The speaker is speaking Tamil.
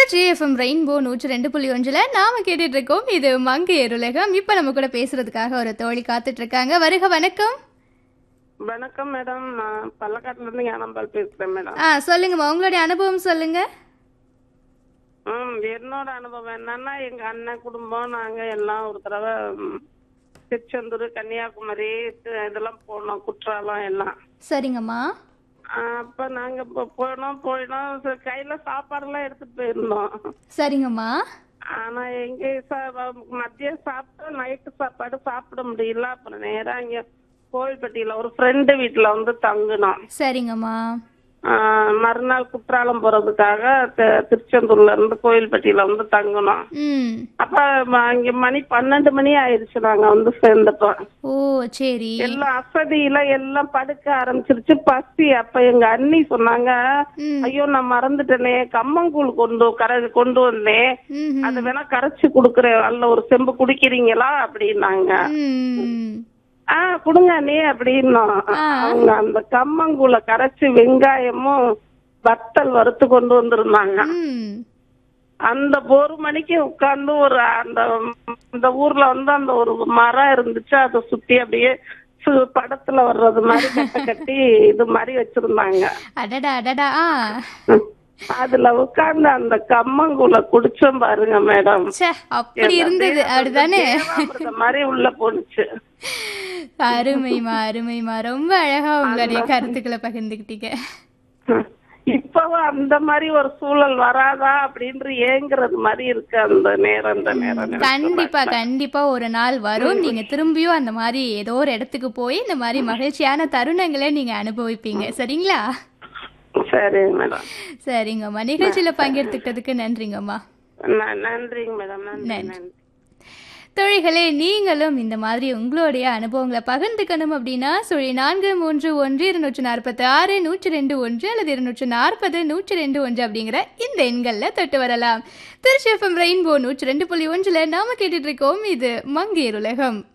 திருச்சி எஃப்எம் ரெயின்போ நூற்றி ரெண்டு புள்ளி ஒன்றில் நாம கேட்டுட்டு இருக்கோம் இது மங்கையர் உலகம் இப்போ நம்ம கூட பேசுறதுக்காக ஒரு தோழி காத்துட்டு இருக்காங்க வருக வணக்கம் வணக்கம் மேடம் நான் பல்லக்காட்டுல இருந்து ஞானம்பால் பேசுறேன் மேடம் ஆ சொல்லுங்கம்மா உங்களுடைய அனுபவம் சொல்லுங்க ம் என்னோட அனுபவம் என்னன்னா எங்க அண்ணன் குடும்பம் நாங்க எல்லாம் ஒரு தடவை ம், திருச்செந்தூர் கன்னியாகுமரி இது- இதெல்லாம் போனோம் குற்றாலம் எல்லாம் சரிங்கம்மா ஆ, அப்ப நாங்க போ- போனோம் போயினோம் சரி, கையில சாப்பாடுலாம் எடுத்துட்டு போயிருந்தோம் சரிங்கம்மா ஆனா எங்க சா- மதியம் சாப்பிட்டு நைட்டு சாப்பாடு சாப்பிட முடியல அப்புறம் நேரா இங்க கோவில்பட்டியில ஒரு ஃப்ரெண்டு வீட்டுல வந்து தங்கினோம் சரிங்கம்மா ஆஹ் மறுநாள் குற்றாலம் போறதுக்காக தி- திருச்செந்தூர்ல இருந்து கோயில்பட்டியில வந்து தங்கணும் ம் அப்ப ம- இங்க மணி பன்னெண்டு மணி ஆயிடுச்சு நாங்க வந்து சேர்ந்துட்டோம் ஓ சரி எல்லாம் அசதியில எல்லாம் படுக்க ஆரம்பிச்சிருச்சு பசி அப்ப எங்க அண்ணி சொன்னாங்க ம் ஐயோ நான் மறந்துட்டேனே கம்மங்கூழ் கொண்டு கரை கொண்டு வந்தேன் ம் அது வேணா கரைச்சு குடுக்குறேன் நல்ல ஒரு செம்பு குடிக்கிறீங்களா அப்படின்னாங்க ம் ஆ கொடுங்க நீ அப்படின்னோம் அவங்க அந்த கம்மங்கூழ கரைச்சு வெங்காயமும் வத்தல் வறுத்து கொண்டு வந்திருந்தாங்க ம் அந்த ஒரு மணிக்கு உட்கார்ந்து ஒரு அந்த அந்த ஊர்ல வந்து அந்த ஒரு மரம் இருந்துச்சு அதை சுத்தி அப்படியே சு- படத்துல வர்றது மாதிரி கட்ட கட்டி இது மாதிரி வச்சிருந்தாங்க அடடா அடடா ஆ அதுல உட்கார்ந்து அந்த கம்மங்கூழ குடிச்சோம் பாருங்க மேடம் ச்சே அப்படி இருந்தது அப்படிதானே தேவாமிர்தம் மாதிரி உள்ள போனுச்சு அருமைமா அருமைமா ரொம்ப அழகா உங்களுடைய கருத்துக்களை பகிர்ந்துக்கிட்டீங்க இப்பவும் அந்த மாதிரி ஒரு சூழல் வராதா அப்படின்ற ஏங்குறது மாதிரி இருக்கு அந்த நேரம் அந்த நேரம் கண்டிப்பா கண்டிப்பா ஒரு நாள் வரும் நீங்க திரும்பியும் அந்த மாதிரி ஏதோ ஒரு இடத்துக்கு போய் இந்த மாதிரி மகிழ்ச்சியான தருணங்களை நீங்க அனுபவிப்பீங்க சரிங்களா சரி மேடம் சரிங்கம்மா நிகழ்ச்சியில பங்கெடுத்துக்கிட்டதுக்கு நன்றிங்கம்மா ந- நன்றிங்க மேடம் நன்றி நன்றி. நன்றி தொழில்களே நீங்களும் இந்த மாதிரி உங்களுடைய அனுபவங்களை பகிர்ந்துக்கணும் அப்படின்னா சுழி நான்கு மூன்று ஒன்று இருநூற்று நாற்பத்தி ஆறு நூற்றி ரெண்டு ஒன்று அல்லது இருநூற்று நாற்பது நூற்றி ரெண்டு ஒன்று அப்படிங்கிற இந்த எண்களில் தொட்டு வரலாம் திருச்சி எஃப்எம் ரெயின்போ நூற்றி ரெண்டு புள்ளி ஒன்றில் நாம கேட்டுட்டு இருக்கோம் இது மங்கையர் உலகம்